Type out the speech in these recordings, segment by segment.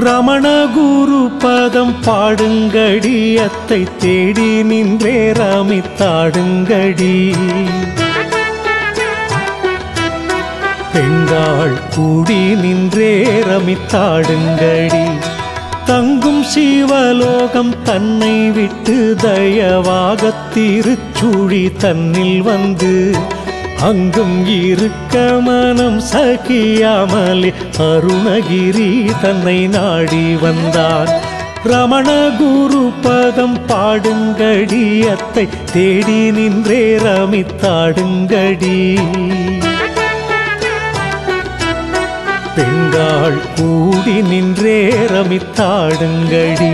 ரமண குரு பதம் பாடுங்கடி அத்தை தேடி நின்றே ரமித்தாடுங்கடி பெண்டாள் கூடி நின்றே ரமித்தாடுங்கடி தங்கும் சிவலோகம் தன்னை விட்டு தயவாக திருச்சூழி தன்னில் வந்து அங்கும் இருக்க மனம் சகியாமலே அருணகிரி தன்னை நாடி வந்தான் ரமண குரு பதம் பாடுங்கடி அத்தை தேடி நின்றே ரமித்தாடுங்கடி பெண்கள் கூடி நின்றே ரமித்தாடுங்கடி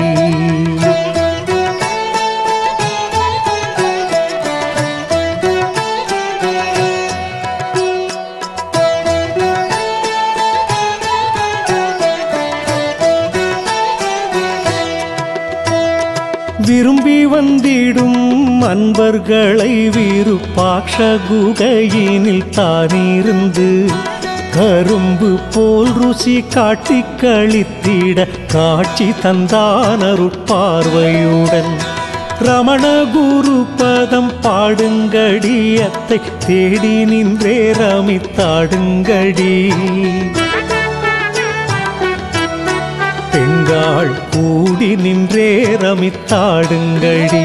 விரும்பி வந்திடும் அன்பர்களை விருப்பாக்ஷ குகையினில் தானிருந்து கரும்பு போல் ருசி காட்டி கழித்திட காட்சி தந்தான் அருட்பார்வையுடன் ரமண குரு பதம் பாடுங்கடி அத்தை தேடி நின்றே ரமித்தாடுங்கடி பெண்கள் கூடி நின்றே ரமித்தாடுங்கடி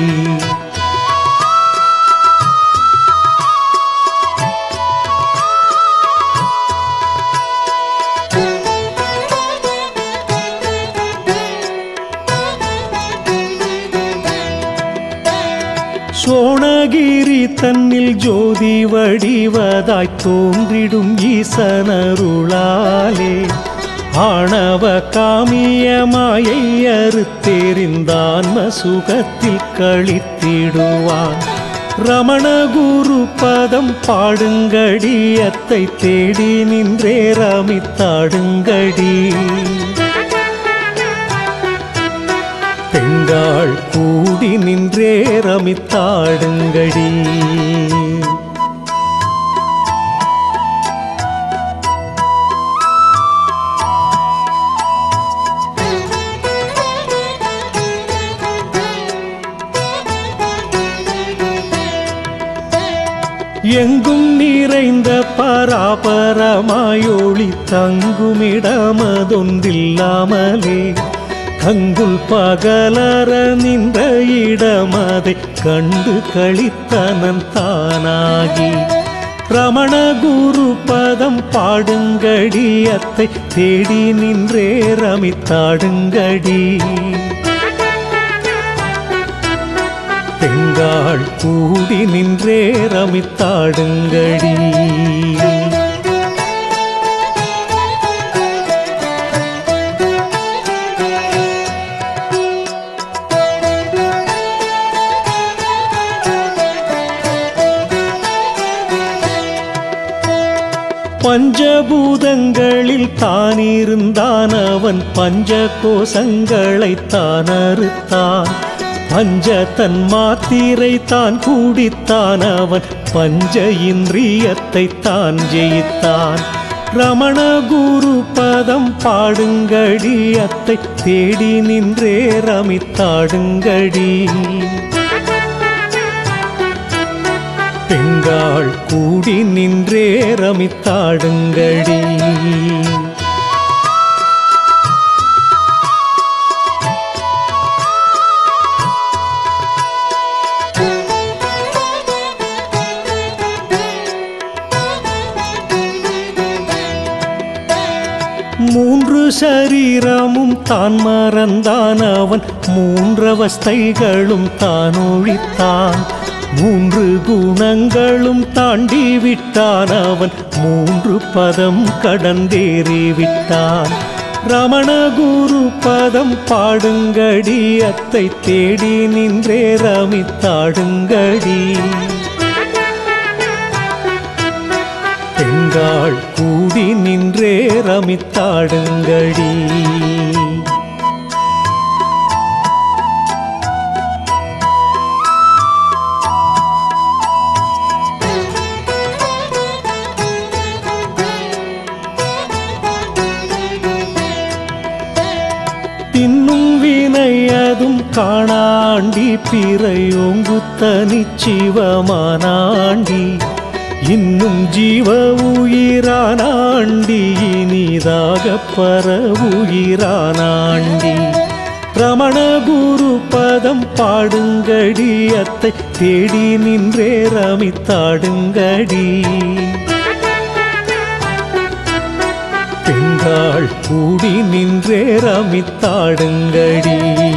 சோணகிரி தன்னில் ஜோதி வடிவதாய் தோன்றிடும் ஈசனருளாலே ஆணவ காமிய மாயை அறுத்தெறிந்தான் சுகத்தில் கழித்திடுவான் ரமண குரு பதம் பாடுங்கடி அத்தை தேடி நின்றே ரமித்தாடுங்கடி பெண்கள் கூடி நின்றே ரமித்தாடுங்கடி எங்கும் நிறைந்த பராபரமாயொளி தங்குமிடமதொன்றில்லாமலே கங்குல் பகலற நின்ற இடமதை கண்டு கழித்தனன் தானாகி ரமண குரு பதம் பாடுங்கடி அத்தை தேடி நின்றே ரமித்தாடுங்கடி பெண்கள் கூடி நின்றே ரமித்தாடுங்கடி பஞ்சபூதங்களில் தானிருந்தான் அவன் பஞ்ச கோசங்களை தான் அறுத்தான் பஞ்ச தன் மாத்திரை தான் கூடித்தான் அவன் பஞ்ச இந்திரியத்தை தான் ஜெயித்தான் ரமண குரு பதம் பாடுங்கடி அத்தை தேடி நின்றே ரமித்தாடுங்கடி பெண்கள் கூடி நின்றே ரமித்தாடுங்கடி மூன்று சரீரமும் தான் மறந்தான் அவன் மூன்றவஸ்தைகளும் தான் ஒழித்தான் மூன்று குணங்களும் தாண்டி விட்டான் அவன் மூன்று பதம் கடந்தேறி விட்டான் ரமண குரு பதம் பாடுங்கடி அத்தை தேடி நின்றே ரமித்தாடுங்கடி பெண்கள் கூடி நின்றே ரமித்தாடுங்கடி வினையதும் காணாண்டி பிறையோங்குத்த நிச்சிவமானாண்டி இன்னும் ஜீவ உயிரானாண்டி இனிதாக பர உயிரானாண்டி ரமண குரு பதம் பாடுங்கடி அத்தை தேடி நின்றே ரமித்தாடுங்கடி பெண்கள் கூடி நின்றே ரமித்தாடுங்கடி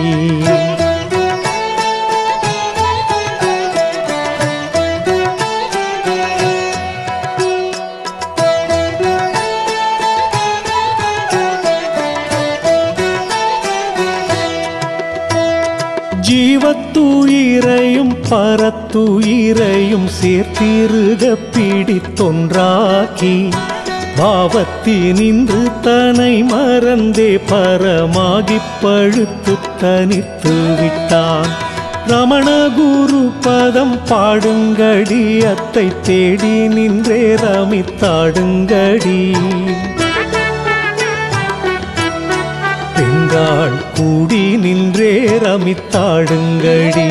ஜீவத்துயிரையும் பரத்துயிரையும் சேர்த்திருக பிடித்தொன்றாக்கி பாவத்தினின்று தனை மறந்தே பரமாகிப் பழுத்து தனித்து விட்டான் ரமண குரு பதம் பாடுங்கடி அத்தை தேடி நின்றே ரமித்தாடுங்கடி பெண்கள் கூடி நின்றே ரமித்தாடுங்கடி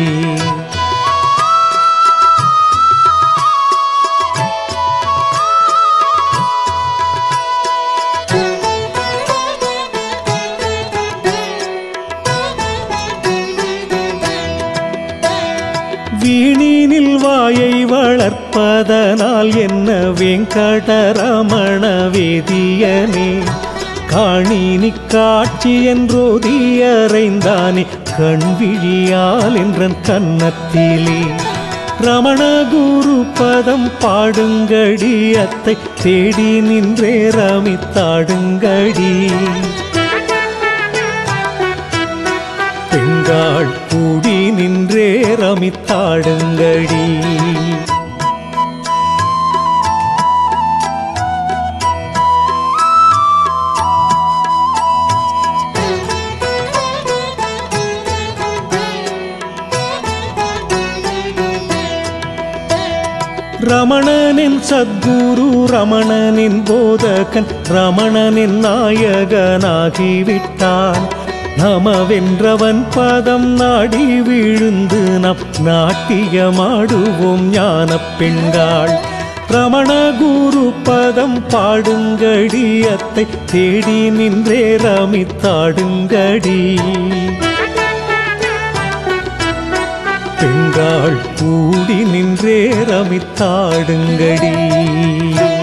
வீணினில் வாயை வளர்ப்பதனால் என்ன வெங்கடரமண வேதியனே காணினி காட்சி என்றோதியறைந்தானே கண் விழியால் என்றன் கன்னத்திலே ரமண குரு பதம் பாடுங்கடி அத்தை தேடி நின்றே ரமித்தாடுங்கடி பெண்கள் கூடி நின்றே ரமித்தாடுங்கடி ரமணனின் சத்குரு ரமணனின் போதகன் ரமணனின் நாயகனாகிவிட்டான் நமவென்றவன் பதம் நாடி விழுந்து நம் நாட்டியமாடுவோம் ஞான பெண்கள் ரமண குரு பதம் பாடுங்கடி அத்தை தேடி நின்றே ரமித்தாடுங்கடி பெண்கள் கூடி நின்றே ரமித்தாடுங்கடி